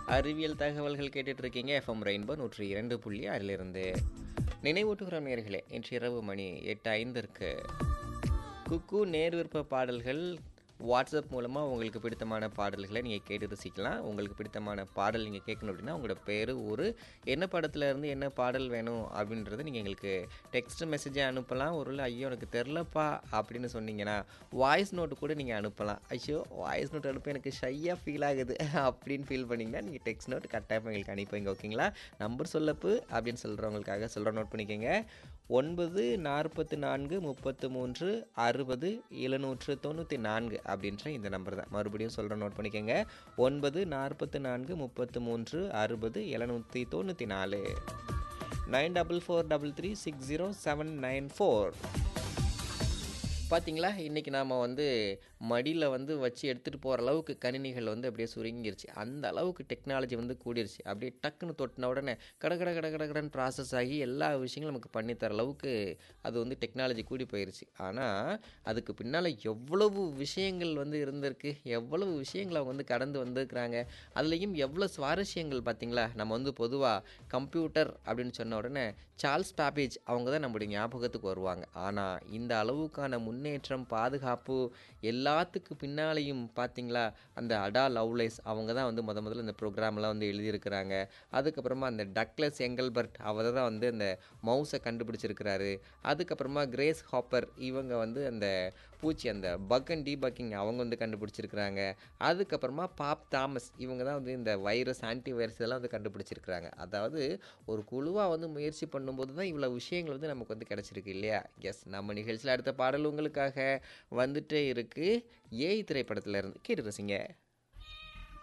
அறிவியல் தகவல்கள் கேட்டுட்டு இருக்கீங்க எஃப்எம் ரெயின்போ நூற்றி இரண்டு புள்ளி ஆறிலிருந்து நினைவூட்டுகிறோம் நேர்களே இன்று இரவு மணி எட்டு ஐந்திற்கு குக்கு நேர் விருப்ப பாடல்கள் வாட்ஸ்அப் மூலமாக உங்களுக்கு பிடித்தமான பாடல்களை நீங்கள் கேட்டு ரசிக்கலாம் உங்களுக்கு பிடித்தமான பாடல் நீங்கள் கேட்கணும் அப்படின்னா உங்களோட பேர் ஊர் என்ன படத்துல இருந்து என்ன பாடல் வேணும் அப்படின்றத நீங்கள் எங்களுக்கு டெக்ஸ்ட் மெசேஜை அனுப்பலாம் ஒரு ஐயோ எனக்கு தெரிலப்பா அப்படின்னு சொன்னீங்கன்னா வாய்ஸ் நோட்டு கூட நீங்கள் அனுப்பலாம் ஐயோ வாய்ஸ் நோட் அனுப்ப எனக்கு ஷையாக ஃபீல் ஆகுது அப்படின்னு ஃபீல் பண்ணிங்கன்னா நீங்கள் டெக்ஸ்ட் நோட் கட்டாயம் எங்களுக்கு அனுப்பிங்க ஓகேங்களா நம்பர் சொல்லப்பு அப்படின்னு சொல்கிறவங்களுக்காக சொல்கிற நோட் பண்ணிக்கோங்க ஒன்பது நாற்பத்தி நான்கு முப்பத்து மூன்று அறுபது எழுநூற்று தொண்ணூற்றி நான்கு அப்படின்ற இந்த நம்பர் தான் மறுபடியும் சொல்கிற நோட் பண்ணிக்கோங்க ஒன்பது நாற்பத்தி நான்கு முப்பத்து மூன்று அறுபது எழுநூற்றி தொண்ணூற்றி நாலு nine double four double three six zero seven nine four பார்த்தீங்களா இன்றைக்கி நாம் வந்து மடியில் வந்து வச்சு எடுத்துகிட்டு போகிற அளவுக்கு கணினிகள் வந்து அப்படியே சுருங்கிருச்சு அந்த அளவுக்கு டெக்னாலஜி வந்து கூடிருச்சு அப்படியே டக்குன்னு தொட்டின உடனே கட கட கட கட கடன்னு ப்ராசஸ் ஆகி எல்லா விஷயங்களும் நமக்கு பண்ணித்தர அளவுக்கு அது வந்து டெக்னாலஜி கூடி போயிருச்சு ஆனால் அதுக்கு பின்னால் எவ்வளவு விஷயங்கள் வந்து இருந்திருக்கு எவ்வளவு விஷயங்களை அவங்க வந்து கடந்து வந்திருக்கிறாங்க அதுலேயும் எவ்வளோ சுவாரஸ்யங்கள் பார்த்தீங்களா நம்ம வந்து பொதுவாக கம்ப்யூட்டர் அப்படின்னு சொன்ன உடனே சார்ல்ஸ் பேபேஜ் அவங்க தான் நம்முடைய ஞாபகத்துக்கு வருவாங்க ஆனால் இந்த அளவுக்கான முன்னேற்றம் பாதுகாப்பு எல்லாத்துக்கு பின்னாலேயும் பார்த்தீங்களா அந்த அடா லவ்லைஸ் அவங்க தான் வந்து முத முதல்ல இந்த ப்ரோக்ராம்லாம் வந்து எழுதியிருக்கிறாங்க அதுக்கப்புறமா அந்த டக்லஸ் எங்கல்பர்ட் அவர் தான் வந்து அந்த மவுஸை கண்டுபிடிச்சிருக்கிறாரு அதுக்கப்புறமா கிரேஸ் ஹாப்பர் இவங்க வந்து அந்த பூச்சி அந்த பக் அண்ட் டீபக்கிங் அவங்க வந்து கண்டுபிடிச்சிருக்கிறாங்க அதுக்கப்புறமா பாப் தாமஸ் இவங்க தான் வந்து இந்த வைரஸ் ஆன்டி வைரஸ் இதெல்லாம் வந்து கண்டுபிடிச்சிருக்கிறாங்க அதாவது ஒரு குழுவாக வந்து முயற்சி பண்ணும்போது தான் இவ்வளோ விஷயங்கள் வந்து நமக்கு வந்து கிடச்சிருக்கு இல்லையா எஸ் நம்ம நிகழ்ச்சியில் அடுத்த பாடல் உங்களுக்காக வந்துட்டே இருக்குது ஏய் திரைப்படத்தில் இருந்து கேட்டு ரசிங்க